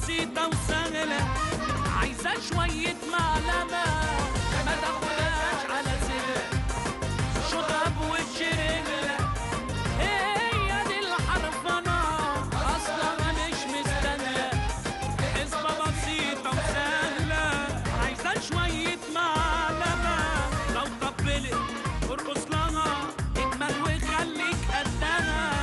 بسيطة وسهلة عايزة شوية معلمة ما تاخدهاش على صدرك شطب وش رجلك هي دي الحرفنة أصلا مش مستنية حسبة بسيطة وسهلة عايزة شوية معلمة لو طبلت ارقص لها اجمل وخليك قدها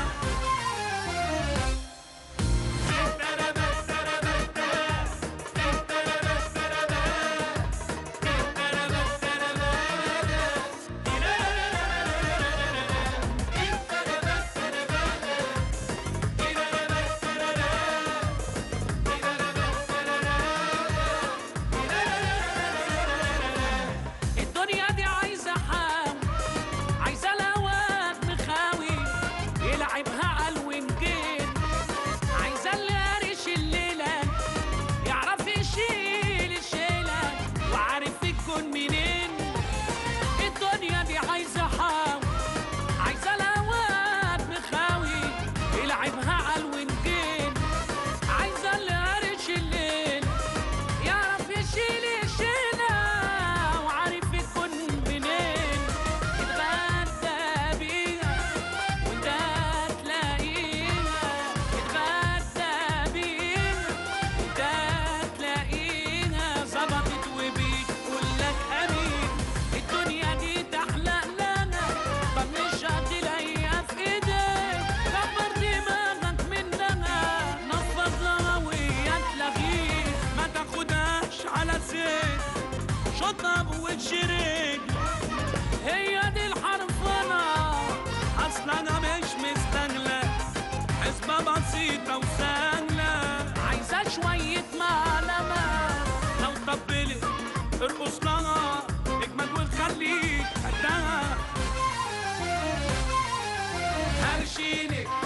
الدنيا دي عايزة حاوي عايزة لواد مخاوي يلعبها على الوينجين عايزة اللي قارش الليلة يعرف يشيل الشيلة وعارف الجون منين الدنيا دي عايزة حاوي عايزة لواد مخاوي يلعبها على الوينجين عايزة اللي قارش الليل يعرف يشيل الشيلة وعارف يكون منين اتغدى بيها وانت تلاقيها اتغدى بيها وانت تلاقيها ظبطت وبتقول لك امين الدنيا دي تحلق لنا طب مش هتلاقيها في ايديك كبر دماغك منها نفض لها ويا تلاقيك ما تاخدهاش على زيت شطب وتشرك هي دي الحرفنة اصلا انا مش مستغلة حسبة بسيطة وسهلة عايزة شوية معلمة لو طبلت ارقص لها اجمل وخليك قدها هرشينك